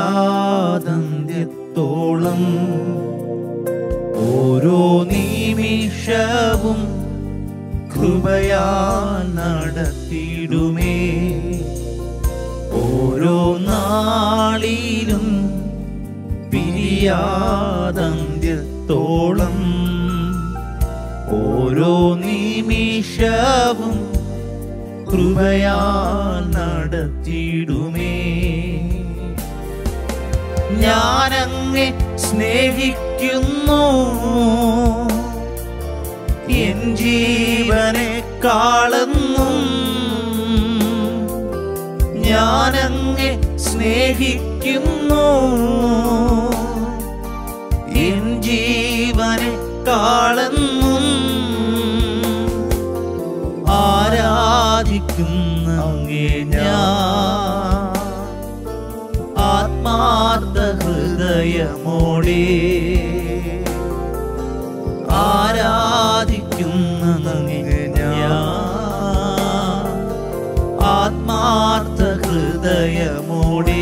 പിരിയാതന്ത്യത്തോളം ഓരോ നിമിഷവും കൃപയാൽ നടത്തിയിടുമേ ഓരോ നാളിലും പിരിയാതന്ത്യത്തോളം ഓരോ നിമിഷവും കൃപയാൽ നടത്തിയിടുമേ ഞാനങ്ങെ സ്നേഹിക്കുന്നു എൻ ജീവനെ കാളെന്നും ഞാനങ്ങെ സ്നേഹിക്കുന്നു എൻ ജീവനെ കാളെന്നും ആരാധിക്കുന്ന അങ്ങേ ഞാൻ ആത്മാർത്ഥ ഹൃദയമോടെ ആരാധിക്കുന്ന അങ്ങേ ഞാൻ ആത്മാർത്ഥ ഹൃദയമോടെ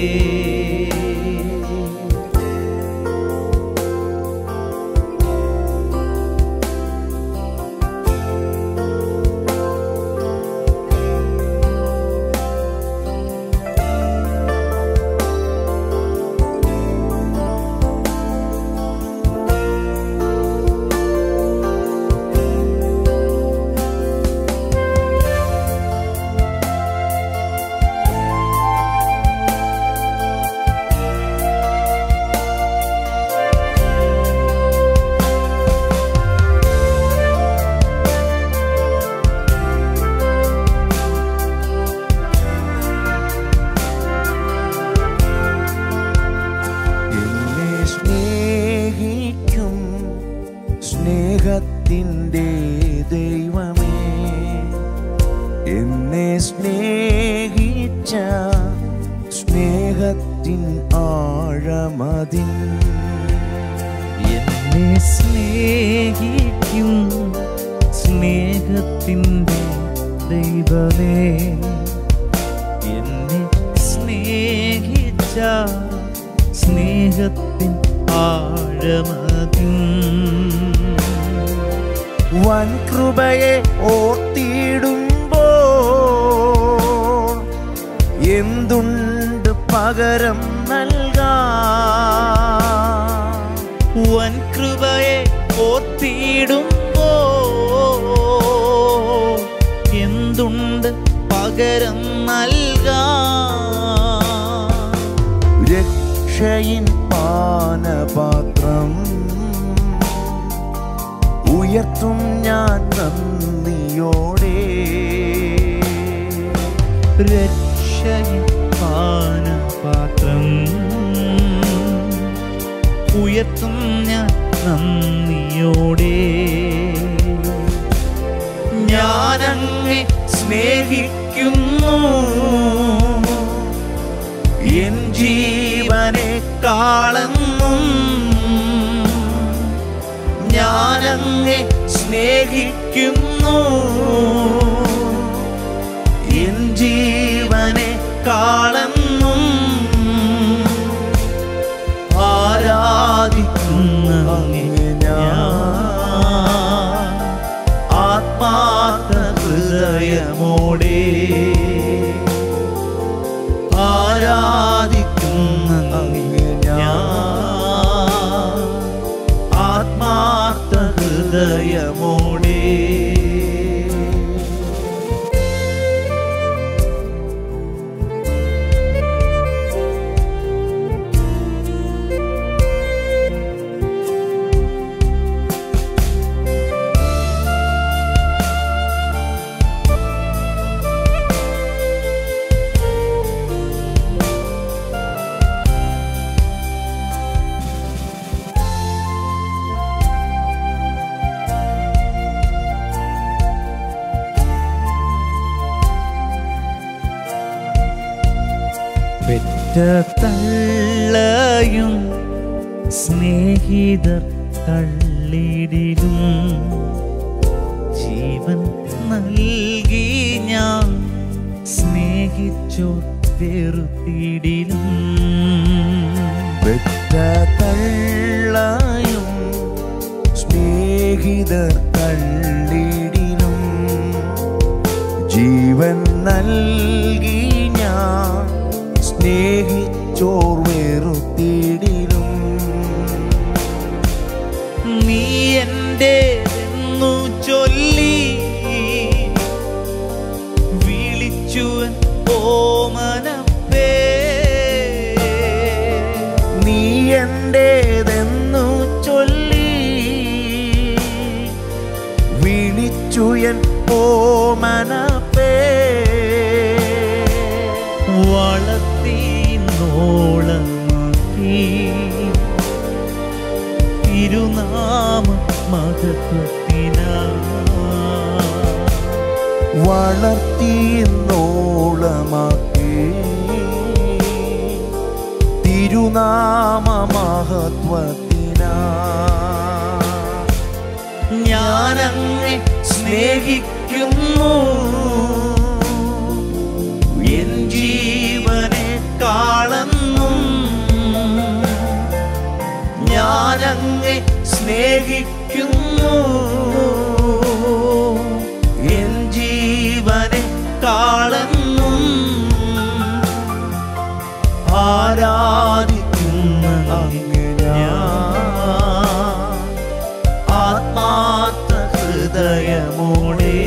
എന്നെ സ്നേഹിക്കും സ്നേഹത്തിൻ്റെ ദൈവമേ എന്നെ സ്നേഹിച്ച സ്നേഹത്തിൻ ആഴമതിൻ എന്നെ സ്നേഹിക്കും സ്നേഹത്തിൻ്റെ ദൈവമേ എന്നെ സ്നേഹിച്ച സ്നേഹത്തിൻ ആഴമതിൻ വൻ കൃപയെ ഓർത്തിടുമ്പോൾ എന്തുണ്ട് പകരം നൽകാൻ വൻ കൃപയെ ഓർത്തിടുമ്പോ എന്തുണ്ട് പകരം നൽകാൻ രക്ഷയിൻ പാനപാത്രം ഉയർത്തും ഞാൻ നന്ദിയോടെ രക്ഷയിൻ പാനപാത്രം ഉയർത്തും ഞാൻ നന്ദിയോടെ ഞാനങ്ങെ സ്നേഹിക്കുന്നു എൻ ജീവനെ കാളെന്നും ഞാനങ്ങെ സ്നേഹിക്കുന്നു എൻ ജീവനെ കാളെന്നും ആരാധിക്കുന്ന അങ്ങേ ഞാൻ ആത്മാർത്ഥ ഹൃദയമോടെ ആരാധിക്കുന്ന അങ്ങേ ഞാൻ ആത്മാർത്ഥ ഹൃദയമോടെ പെറ്റ തള്ളയും സ്നേഹിതർ തള്ളിടിലും ജീവൻ നൽകി ഞാൻ സ്നേഹിച്ചോ വെറുത്തിടിലും പെറ്റ തള്ളയും സ്നേഹിതർ തള്ളിടിലും ജീവൻ നൽകി ഞാൻ സ്നേഹിച്ചോർ വെറുത്തിടിലും നീ എന്റേതെന്നു ചൊല്ലി വിളിച്ചു ഓമനപ്പേ നീ എന്റേതെന്നു ചൊല്ലി വിളിച്ചുയൻ ഓമനപ്പേ വളർത്തി നോളമാക്കി തിരുനാമ മഹത്വത്തിനാ വളർത്തി നോളമാക്കി തിരുനാമ മഹത്വത്തിനാ ഞാനങ്ങെ സ്നേഹിക്കുന്നു എൻ ജീവനെ കാളെന്നും ഞാനങ്ങെ സ്നേഹിക്കുന്നു എൻ ജീവനെ കാളെന്നും ആരാധിക്കുന്ന അങ്ങ് ഞാൻ ആത്മാർത്ഥ ഹൃദയമോടെ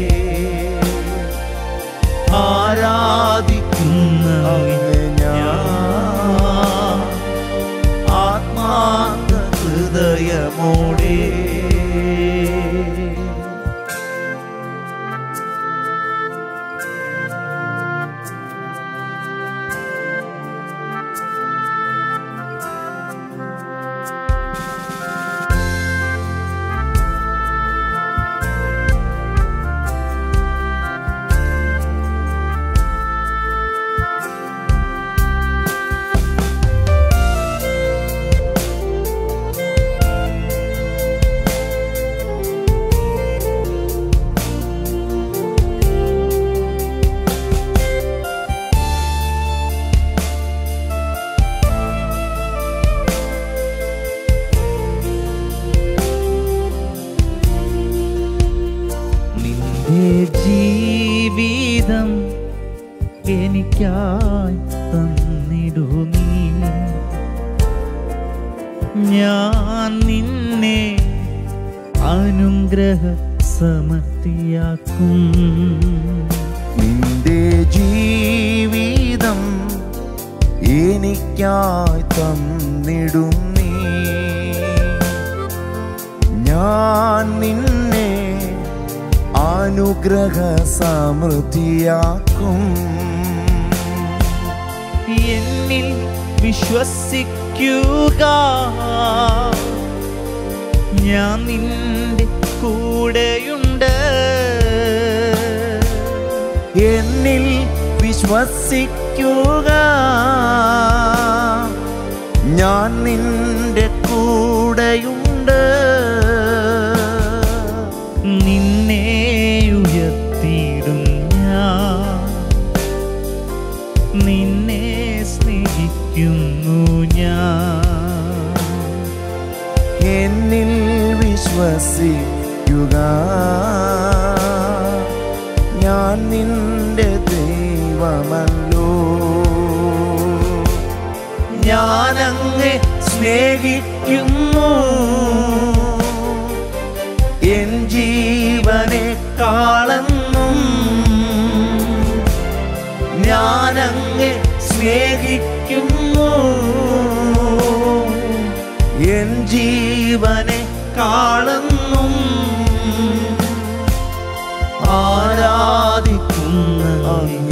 ആരാധിക്കുന്ന അങ്ങ് ഞാൻ ആത്മാർത്ഥ ഹൃദയമോടെ നിന്റെ ജീവിതം എനിക്കായി തന്നിടു നീ ഞാൻ നിന്നെ അനുഗ്രഹ സമൃദ്ധിയാക്കും നിന്റെ ജീവിതം എനിക്കായി തന്നിടും നീ ഞാൻ നിന്നെ അനുഗ്രഹ സമൃദ്ധിയാക്കും എന്നിൽ വിശ്വസിക്കുക ഞാൻ നിന്റെ കൂടെയുണ്ട് എന്നിൽ വിശ്വസിക്കുക ഞാൻ നിന്റെ കൂടെയുണ്ട് നിന്നെ ഉയർത്തിയിടും ഞാൻ നിന്നെ സ്നേഹിക്കുന്നു ഞാൻ എന്നിൽ വിശ്വസിക്കുക ഞാൻ നിന്റെ ദൈവമല്ലോ ഞാനങ്ങെ സ്നേഹിക്കുന്നു എൻ ജീവനെ കാളെന്നും ഞാനങ്ങെ സ്നേഹിക്കുന്നു എൻ ജീവനെ കാളെന്നും ആരാധിക്കുന്ന